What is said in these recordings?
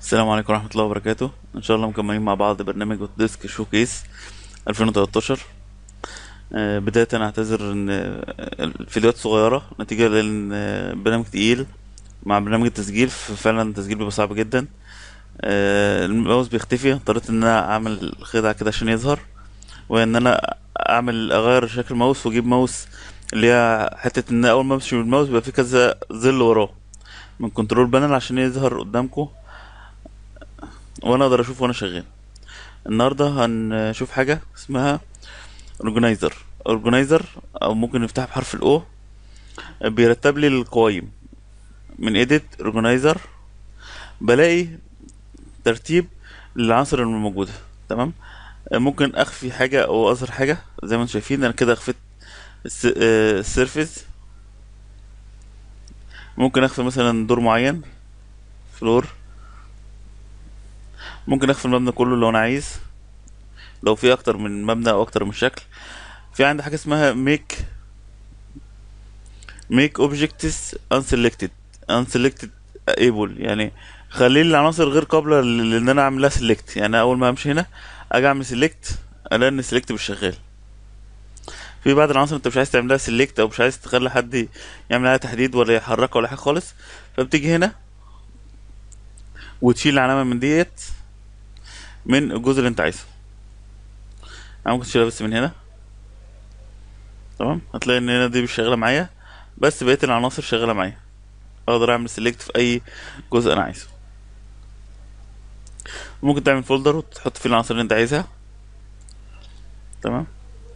السلام عليكم ورحمة الله وبركاته إن شاء الله مكملين مع بعض برنامج ديسك شو كيس 2013 آه، بداية أعتذر إن آه، الفيديوهات صغيرة نتيجة لأن آه، برنامج تقيل مع برنامج التسجيل فعلا التسجيل بيبقى صعب جدا آه، الماوس بيختفي اضطريت إن أنا أعمل خدعة كده عشان يظهر وإن أنا أعمل أغير شكل الماوس وأجيب ماوس اللي هي حتة إن أول ما أمشي بالماوس بيبقى فيه كذا ظل وراه من كنترول بانل عشان يظهر قدامكم وانا اقدر اشوف وانا شغال النهارده هنشوف حاجه اسمها اورجنايزر اورجنايزر او ممكن نفتح بحرف الاو بيرتب لي القوائم من ايديت اورجنايزر بلاقي ترتيب للعناصر الموجوده تمام ممكن اخفي حاجه او اظهر حاجه زي ما انتم شايفين انا كده اخفيت الس- آه، السيرفيس ممكن اخفي مثلا دور معين فلور ممكن اخفي المبنى كله لو انا عايز لو في اكتر من مبنى او اكتر من شكل في عندي حاجه اسمها ميك ميك اوبجكتس unselected unselected able يعني خلي لي العناصر غير قابله ل- لان انا اعمل لها سيلكت يعني اول ما امشي هنا اجي اعمل سيلكت الاقي ان سيلكت مش شغال في بعض العناصر انت مش عايز تعملها سيلكت او مش عايز تخلي حد يعمل عليها تحديد ولا يحركها ولا حاجه خالص فبتيجي هنا وتشيل العلامه من ديت من الجزء اللي انت عايزه انا ممكن تشيلها بس من هنا تمام هتلاقي ان هنا دي مش شغاله معايا بس بقيه العناصر شغاله معايا اقدر اعمل سيلكت في اي جزء انا عايزه ممكن تعمل فولدر وتحط فيه العناصر اللي انت عايزها تمام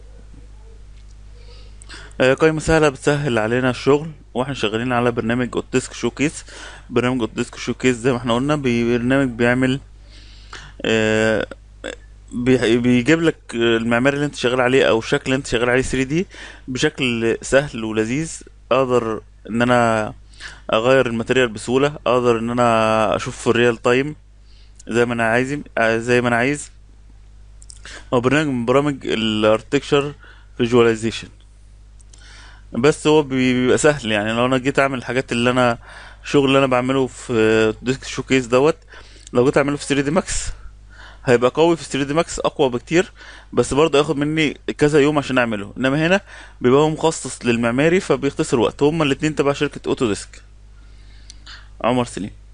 آه، قائمة سهلة بتسهل علينا الشغل واحنا شغالين على برنامج اوتديسك شوكيس برنامج اوتديسك شوكيس زي ما احنا قلنا بي- برنامج بيعمل آه، بي- بيجيب لك المعماري اللي انت شغال عليه او الشكل اللي انت شغال عليه 3 دي بشكل سهل ولذيذ اقدر ان انا اغير الماتيريال بسهوله اقدر ان انا اشوف في الريال تايم زي ما انا عايز زي ما انا عايز هو برنامج من برامج الارتكشر فيجواليزيشن بس هو بي- بيبقى سهل يعني لو انا جيت اعمل الحاجات اللي انا الشغل اللي انا بعمله في ديسك شوكيس دوت لو جيت اعمله في 3 دي ماكس هيبقى قوي في 3 دي ماكس اقوى بكتير بس برضه ياخد مني كذا يوم عشان اعمله انما هنا بيبقى هو مخصص للمعماري فبيختصر وقت هما الاتنين تبع شركة اوتو ديسك عمر سليم